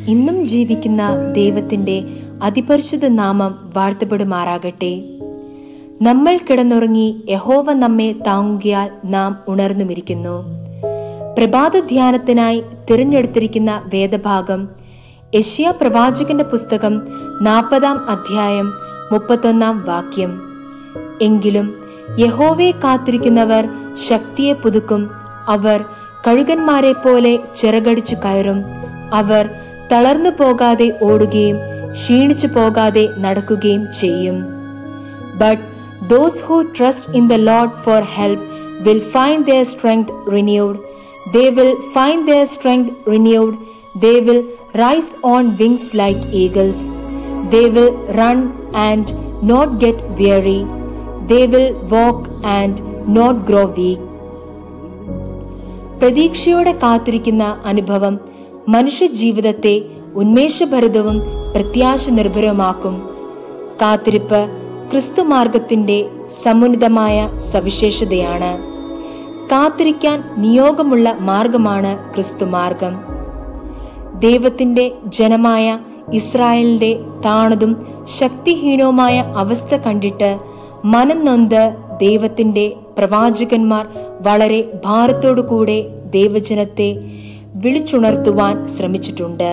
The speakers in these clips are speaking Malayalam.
ഇന്നും ജീവിക്കുന്ന ദൈവത്തിന്റെ അതിപരിശുദ്ധ നാമം വാഴ്ത്തപ്പെടുമാറാകട്ടെ നമ്മൾ കിടന്നുറങ്ങി യഹോവ നമ്മെ താങ്ങുകയാൽ നാം ഉണർന്നുമിരിക്കുന്നു പ്രഭാത ധ്യാനത്തിനായി തിരഞ്ഞെടുത്തിരിക്കുന്ന വേദഭാഗം യഷ്യ പ്രവാചകന്റെ പുസ്തകം നാൽപ്പതാം അധ്യായം മുപ്പത്തൊന്നാം വാക്യം എങ്കിലും യഹോവയെ കാത്തിരിക്കുന്നവർ ശക്തിയെ പുതുക്കും അവർ കഴുകന്മാരെ പോലെ ചിറകടിച്ചു കയറും അവർ തളർന്നു പോകാതെ ഓടുകയും ക്ഷീണിച്ചു പോകാതെ നടക്കുകയും ചെയ്യും but those who trust in the lord for help will find their strength renewed they will find their strength renewed they will rise on wings like eagles they will run and not get weary they will walk and not grow weak പ്രതീക്ഷയോടെ കാത്തിരിക്കുന്ന അനുഭവം മനുഷ്യ ജീവിതത്തെ ഉന്മേഷഭരിതവും പ്രത്യാശ നിർഭരവുമാക്കും കാത്തിരിപ്പ് ക്രിസ്തുമാർഗത്തിന്റെ സമുന്നതമായ സവിശേഷതയാണ് കാത്തിരിക്കാൻ നിയോഗമുള്ള മാർഗമാണ് ക്രിസ്തുമാർഗം ദൈവത്തിന്റെ ജനമായ ഇസ്രായേലിന്റെ താണതും ശക്തിഹീനവുമായ അവസ്ഥ കണ്ടിട്ട് മനം നൊന്ത് ദൈവത്തിന്റെ പ്രവാചകന്മാർ വളരെ ഭാരത്തോടു കൂടെ ദൈവജനത്തെ വിളിച്ചുണർത്തുവാൻ ശ്രമിച്ചിട്ടുണ്ട്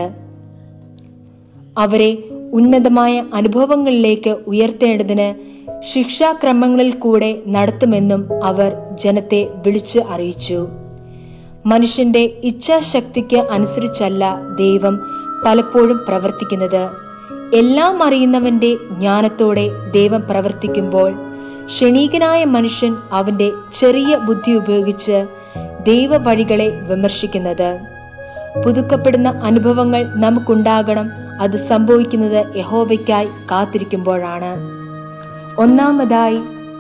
അവരെ ഉന്നതമായ അനുഭവങ്ങളിലേക്ക് ഉയർത്തേണ്ടതിന് ശിക്ഷാക്രമങ്ങളിൽ കൂടെ നടത്തുമെന്നും അവർ ജനത്തെ വിളിച്ച് അറിയിച്ചു മനുഷ്യന്റെ ഇച്ഛാശക്തിക്ക് അനുസരിച്ചല്ല ദൈവം പലപ്പോഴും പ്രവർത്തിക്കുന്നത് എല്ലാം അറിയുന്നവന്റെ ജ്ഞാനത്തോടെ ദൈവം പ്രവർത്തിക്കുമ്പോൾ ക്ഷണീകനായ മനുഷ്യൻ അവന്റെ ചെറിയ ബുദ്ധി ഉപയോഗിച്ച് ദൈവ വഴികളെ വിമർശിക്കുന്നത് പുതുക്കപ്പെടുന്ന അനുഭവങ്ങൾ നമുക്കുണ്ടാകണം അത് സംഭവിക്കുന്നത് യഹോവയ്ക്കായി കാത്തിരിക്കുമ്പോഴാണ് ഒന്നാമതായി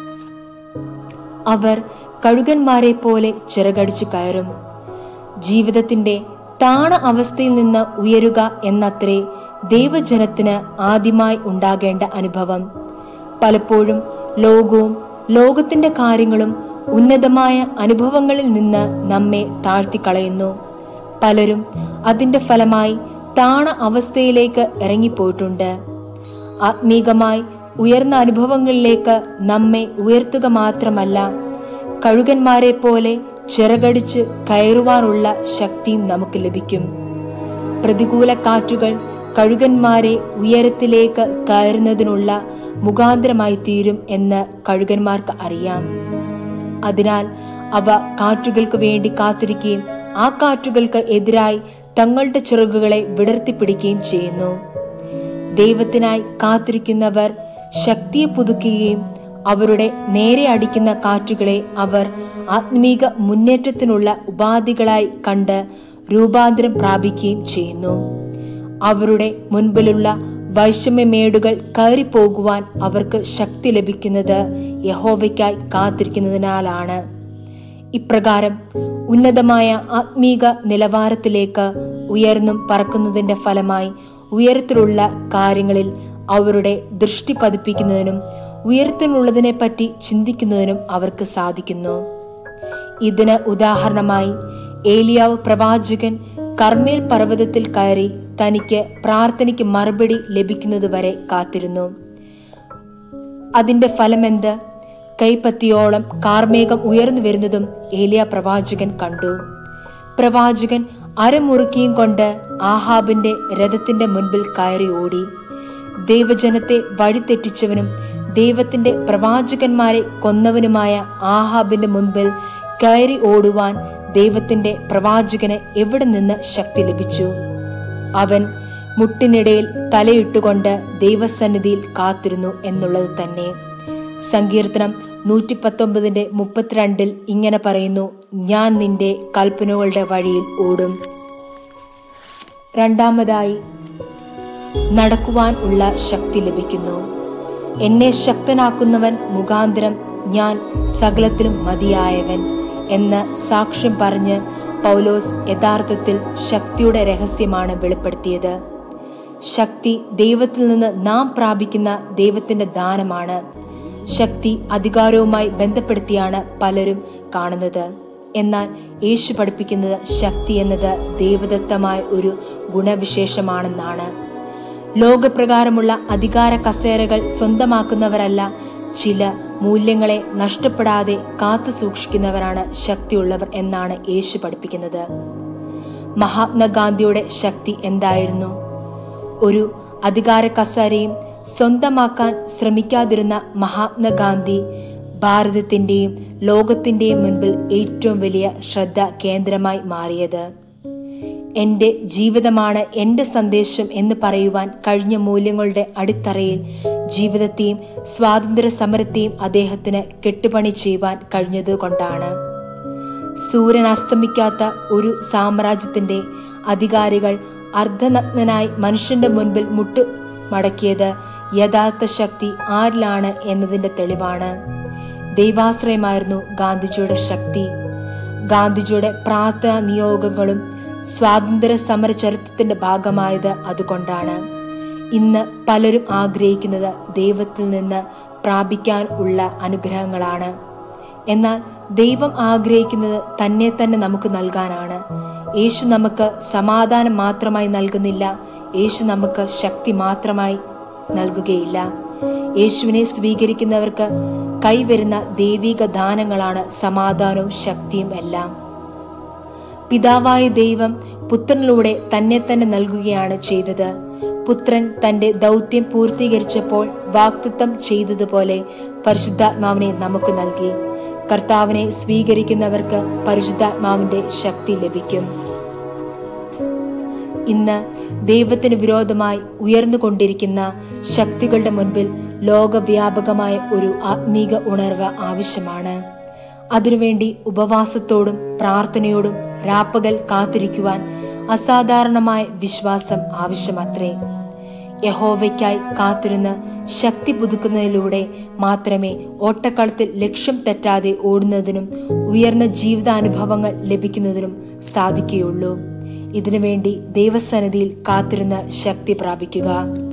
അവർ കഴുകന്മാരെ പോലെ ചിറകടിച്ചു കയറും ജീവിതത്തിന്റെ താണ അവസ്ഥയിൽ നിന്ന് ഉയരുക എന്നത്രേ ദൈവജനത്തിന് ആദ്യമായി ഉണ്ടാകേണ്ട അനുഭവം പലപ്പോഴും ലോകവും ലോകത്തിന്റെ കാര്യങ്ങളും ഉന്നതമായ അനുഭവങ്ങളിൽ നിന്ന് നമ്മെ താഴ്ത്തിക്കളയുന്നു പലരും അതിന്റെ ഫലമായി താണ അവസ്ഥയിലേക്ക് ഇറങ്ങിപ്പോയിട്ടുണ്ട് ആത്മീകമായി ഉയർന്ന അനുഭവങ്ങളിലേക്ക് നമ്മെ ഉയർത്തുക മാത്രമല്ല കഴുകന്മാരെ പോലെ ചിറകടിച്ച് കയറുവാനുള്ള ശക്തിയും നമുക്ക് ലഭിക്കും പ്രതികൂല കാറ്റുകൾ കഴുകന്മാരെ ഉയരത്തിലേക്ക് കയറുന്നതിനുള്ള മുഖാന്തരമായി തീരും എന്ന് കഴുകന്മാർക്ക് അറിയാം അതിനാൽ അവ കാറ്റുകൾക്ക് വേണ്ടി കാത്തിരിക്കുകയും ആ കാറ്റുകൾക്ക് എതിരായി തങ്ങളുടെ ചിറകുകളെ വിടർത്തിപ്പിടിക്കുകയും ചെയ്യുന്നു ദൈവത്തിനായി കാത്തിരിക്കുന്നവർ ശക്തിയെ പുതുക്കുകയും അവരുടെ നേരെ അടിക്കുന്ന കാറ്റുകളെ അവർ ആത്മീക മുന്നേറ്റത്തിനുള്ള ഉപാധികളായി കണ്ട് രൂപാന്തരം പ്രാപിക്കുകയും ചെയ്യുന്നു അവരുടെ മുൻപിലുള്ള വൈഷമ്യമേടുകൾ കയറിപ്പോകുവാൻ അവർക്ക് ശക്തി ലഭിക്കുന്നത് യഹോവയ്ക്കായി കാത്തിരിക്കുന്നതിനാലാണ് ഇപ്രകാരം ഉന്നതമായ ആത്മീക നിലവാരത്തിലേക്ക് ഉയർന്നും പറക്കുന്നതിന്റെ ഫലമായി ഉയരത്തിലുള്ള കാര്യങ്ങളിൽ അവരുടെ ദൃഷ്ടി പതിപ്പിക്കുന്നതിനും ഉയരത്തിനുള്ളതിനെ പറ്റി ചിന്തിക്കുന്നതിനും അവർക്ക് സാധിക്കുന്നു ഇതിന് ഉദാഹരണമായി ഏലിയാവ് പ്രവാചകൻ കർമ്മേൽ പർവ്വതത്തിൽ കയറി തനിക്ക് പ്രാർത്ഥനയ്ക്ക് മറുപടി ലഭിക്കുന്നതുവരെ കാത്തിരുന്നു അതിന്റെ ഫലമെന്ത് കൈപ്പത്തിയോളം കാർമേഘം ഉയർന്നു വരുന്നതും ഏലിയ പ്രവാചകൻ കണ്ടു പ്രവാചകൻ അരമുറുക്കിയും കൊണ്ട് ആഹാബിന്റെ രഥത്തിന്റെ മുൻപിൽ കയറി ഓടി ദൈവജനത്തെ വഴിതെറ്റിച്ചവനും ദൈവത്തിന്റെ പ്രവാചകന്മാരെ കൊന്നവനുമായ ആഹാബിന്റെ മുൻപിൽ കയറി ഓടുവാൻ ദൈവത്തിന്റെ പ്രവാചകന് എവിടെ നിന്ന് ശക്തി ലഭിച്ചു അവൻ മുട്ടിനിടയിൽ തലയിട്ടുകൊണ്ട് ദൈവസന്നിധിയിൽ കാത്തിരുന്നു എന്നുള്ളത് തന്നെ സങ്കീർത്തനം നൂറ്റി പത്തൊമ്പതിന്റെ മുപ്പത്തിരണ്ടിൽ ഇങ്ങനെ പറയുന്നു ഞാൻ നിന്റെ കൽപ്പനകളുടെ വഴിയിൽ ഓടും രണ്ടാമതായി നടക്കുവാൻ ഉള്ള ശക്തി ലഭിക്കുന്നു എന്നെ ശക്തനാക്കുന്നവൻ മുഖാന്തരം ഞാൻ സകലത്തിലും മതിയായവൻ എന്ന് സാക്ഷ്യം പറഞ്ഞ് പൗലോസ് യഥാർത്ഥത്തിൽ ശക്തിയുടെ രഹസ്യമാണ് വെളിപ്പെടുത്തിയത് ശക്തി ദൈവത്തിൽ നിന്ന് നാം പ്രാപിക്കുന്ന ദൈവത്തിന്റെ ദാനമാണ് ശക്തി അധികാരവുമായി ബന്ധപ്പെടുത്തിയാണ് പലരും കാണുന്നത് എന്നാൽ യേശു പഠിപ്പിക്കുന്നത് ശക്തി എന്നത് ദൈവദത്തമായ ഒരു ഗുണവിശേഷമാണെന്നാണ് ലോകപ്രകാരമുള്ള അധികാര കസേരകൾ സ്വന്തമാക്കുന്നവരല്ല ചില മൂല്യങ്ങളെ നഷ്ടപ്പെടാതെ കാത്തു സൂക്ഷിക്കുന്നവരാണ് ശക്തിയുള്ളവർ എന്നാണ് യേശു പഠിപ്പിക്കുന്നത് മഹാത്മാഗാന്ധിയുടെ ശക്തി എന്തായിരുന്നു ഒരു അധികാര കസേരയും സ്വന്തമാക്കാൻ ശ്രമിക്കാതിരുന്ന മഹാത്മാഗാന്ധി ഭാരതത്തിന്റെയും ലോകത്തിന്റെയും മുൻപിൽ ഏറ്റവും വലിയ ശ്രദ്ധ കേന്ദ്രമായി മാറിയത് എൻ്റെ ജീവിതമാണ് എൻ്റെ സന്ദേശം എന്ന് പറയുവാൻ കഴിഞ്ഞ മൂല്യങ്ങളുടെ അടിത്തറയിൽ ജീവിതത്തെയും സ്വാതന്ത്ര്യ സമരത്തെയും അദ്ദേഹത്തിന് കെട്ടുപണി ചെയ്യുവാൻ കഴിഞ്ഞതുകൊണ്ടാണ് സൂര്യൻ അസ്തമിക്കാത്ത ഒരു സാമ്രാജ്യത്തിന്റെ അധികാരികൾ അർദ്ധനഗ്നനായി മനുഷ്യന്റെ മുൻപിൽ മുട്ടു മടക്കിയത് യഥാർത്ഥ ശക്തി ആരിലാണ് എന്നതിന്റെ തെളിവാണ് ദൈവാശ്രയമായിരുന്നു ഗാന്ധിജിയുടെ ശക്തി ഗാന്ധിജിയുടെ പ്രാർത്ഥനാ നിയോഗങ്ങളും സ്വാതന്ത്ര്യ സമര ചരിത്രത്തിന്റെ ഭാഗമായത് അതുകൊണ്ടാണ് ഇന്ന് പലരും ആഗ്രഹിക്കുന്നത് ദൈവത്തിൽ നിന്ന് പ്രാപിക്കാൻ ഉള്ള അനുഗ്രഹങ്ങളാണ് എന്നാൽ ദൈവം ആഗ്രഹിക്കുന്നത് തന്നെ തന്നെ നമുക്ക് നൽകാനാണ് യേശു നമുക്ക് സമാധാനം മാത്രമായി നൽകുന്നില്ല യേശു നമുക്ക് ശക്തി മാത്രമായി നൽകുകയില്ല യേശുവിനെ സ്വീകരിക്കുന്നവർക്ക് കൈവരുന്ന ദൈവിക ദാനങ്ങളാണ് സമാധാനവും ശക്തിയും എല്ലാം പിതാവായ ദൈവം പുത്രനിലൂടെ തന്നെ തന്നെ നൽകുകയാണ് ചെയ്തത് പുത്രൻ തന്റെ ദൗത്യം പൂർത്തീകരിച്ചപ്പോൾ വാക്തത്വം ചെയ്തതുപോലെ പരിശുദ്ധാത്മാവിനെ നമുക്ക് നൽകി കർത്താവിനെ സ്വീകരിക്കുന്നവർക്ക് പരിശുദ്ധാത്മാവിന്റെ ശക്തി ലഭിക്കും ഇന്ന് ദൈവത്തിന് വിരോധമായി ഉയർന്നുകൊണ്ടിരിക്കുന്ന ശക്തികളുടെ മുൻപിൽ ലോകവ്യാപകമായ ഒരു ആത്മീക ഉണർവ് ആവശ്യമാണ് അതിനുവേണ്ടി ഉപവാസത്തോടും പ്രാർത്ഥനയോടും രാപ്പകൽ കാത്തിരിക്കുവാൻ അസാധാരണമായ വിശ്വാസം ആവശ്യമത്രേ യഹോവയ്ക്കായി കാത്തിരുന്ന് ശക്തി പുതുക്കുന്നതിലൂടെ മാത്രമേ ഓട്ടക്കളത്തിൽ ലക്ഷ്യം തെറ്റാതെ ഓടുന്നതിനും ഉയർന്ന ജീവിതാനുഭവങ്ങൾ ലഭിക്കുന്നതിനും സാധിക്കുകയുള്ളൂ ഇതിനുവേണ്ടി ദൈവസന്നിധിയിൽ കാത്തിരുന്ന് ശക്തി പ്രാപിക്കുക